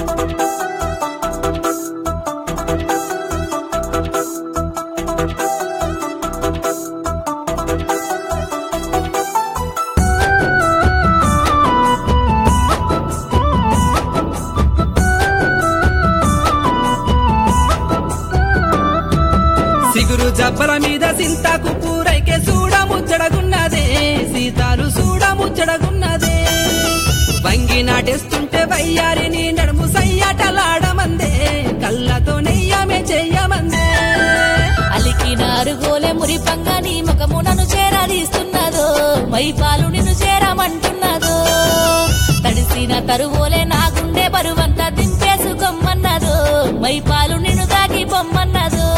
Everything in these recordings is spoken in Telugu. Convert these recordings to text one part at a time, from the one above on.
సిగురు జబ్బల మీద సింతాకు పూరైకే చూడ ముచ్చడగున్నదే సీతాలు చూడ ముచ్చడగున్నదే వంగి నాటేస్తుంటే వయ్యారిని నడుము సయ్యాటలాడమందే కళ్ళతో నెయ్యమే చెయ్యమందే అలికిన అరుగోలే మురిపంగా నీ ముఖము నన్ను చేరదీస్తున్నదో మైపాలు నిన్ను చేరమంటున్నదో తడిసిన తరువోలే నా గుండె బరువంతా దింపేసుకోమన్నదో మైపాలు నిన్ను దాకి పొమ్మన్నదో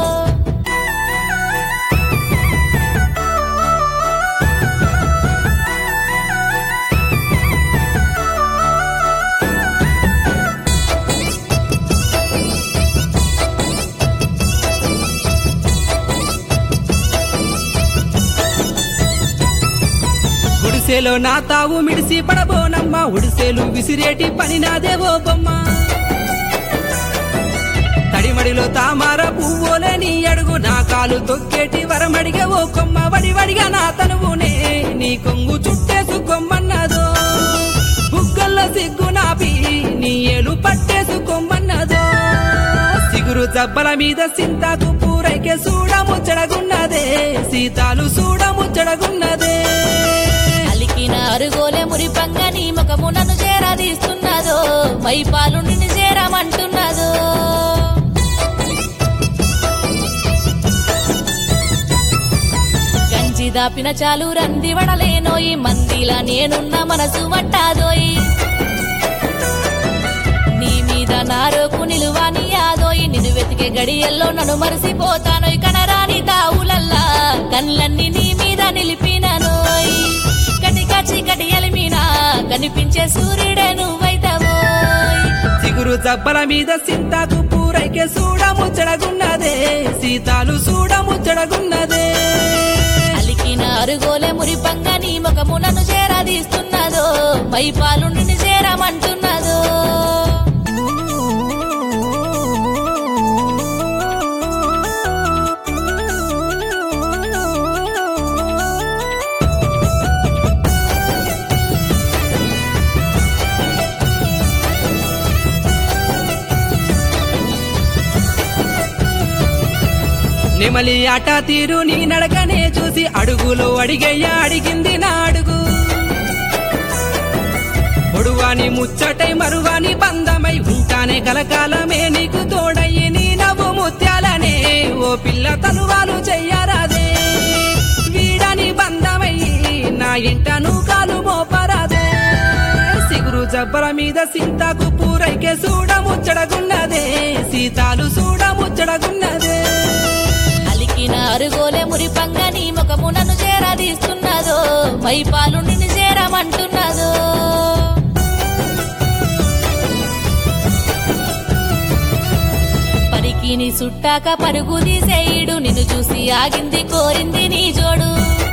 గుడిసెలో నా తావు మిడిసి పడబోనమ్మా ఉడిసెలు విసిరేటి పని నాదేవో బొమ్మ తడిమడిలో తామార పువ్వులే నీ అడుగు నా కాలు తొక్కేటి వరమడిగే ఓ కొమ్మ వడివడిగా నా తనువునే నీ కొంగు చుట్టేసుకోమన్నదో బుగ్గల్లో సిగ్గు నాపి నీ ఏలు పట్టేసుకోమన్నదో సిగురు జబ్బల మీద సింతాకు పూరైకే చూడ ముచ్చడగున్నదే సీతాలు చూడ ముచ్చడగున్నదే అలికిన అరుగోలే మురిపంగా నీ ముఖము నన్ను చేరదీస్తున్నదో మైపాలు నిన్ను చేరమంటున్నదో గంజి దాపిన చాలు రంది వడలేనోయి మందిలా నేనున్న మనసు వట్టాదోయి నీ మీద నారోకు నిలువాని యాదోయి నిన్ను వెతికే గడియల్లో నన్ను మరిసిపోతానోయ్ కనరాని తావులల్లా కళ్ళన్ని నీ మీద నిలిపిననోయ్ కటిక చీకటి ఎలిమినా కనిపించే సూర్యుడే నువ్వైతవోయ్ సిగురు జబ్బల మీద సింతాకు పూరైకే చూడ ముచ్చడగున్నదే సీతాలు చూడ ముచ్చడగున్నదే అలికిన అరుగోలే మురిపంగా నీ ముఖము నన్ను చేరదీస్తున్నదో మైపాలు నిన్ను చేరమంటున్నదో నెమలి ఆట తీరు నీ నడకనే చూసి అడుగులో అడిగయ్యా అడిగింది నా అడుగు పొడువాని ముచ్చటై మరువాని బంధమై ఉంటానే కలకాలమే నీకు తోడయ్యి నీ నవ్వు ముత్యాలనే ఓ పిల్ల తనువాలు చెయ్యరాదే వీడని బంధమయ్యి నా ఇంట నువ్వు కాలు మోపరాదే సిగురు జబ్బల మీద సింతాకు పూరైకే చూడ ముచ్చడగున్నదే సీతాలు చూడ ముచ్చడగున్నదే అలికిన అరుగోలే మురిపంగా నీ ముఖము నన్ను చేరదీస్తున్నదో మైపాలు నిన్ను చేరమంటున్నదో పరికి నీ సుట్టాక పరుగు తీసేయుడు నిన్ను చూసి ఆగింది కోరింది నీ జోడు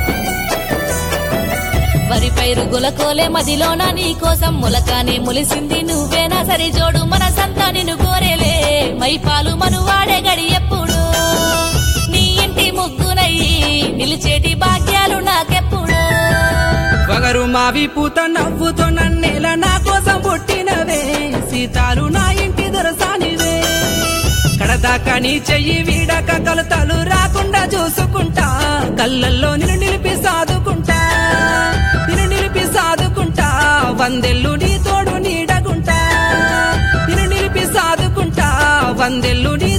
వరి పైరు గులకోలే మదిలోన నీ కోసం ములకానే ములిసింది నువ్వేనా సరి జోడు మనసంతా నిన్ను కోరేలే మైపాలు మనువాడే గడి ఎప్పుడు నీ ఇంటి ముగ్గునయ్యి నిలిచేటి భాగ్యాలు నాకెప్పుడు వగరు మావి పూత నవ్వుతో నన్నేల నా కోసం పుట్టినవే సీతాలు నా ఇంటి దొరసానివే కడదాకా నీ చెయ్యి వీడక కలతలు రాకుండా చూసుకుంటా కళ్ళల్లో నిన్ను నిలిపి సాదుకుంటా నిన్ను నిలిపి సాదుకుంటా వందెల్లు నీ తోడు నీడగుంటా నిన్ను నిలిపి సాదుకుంటా వందెల్లు నీ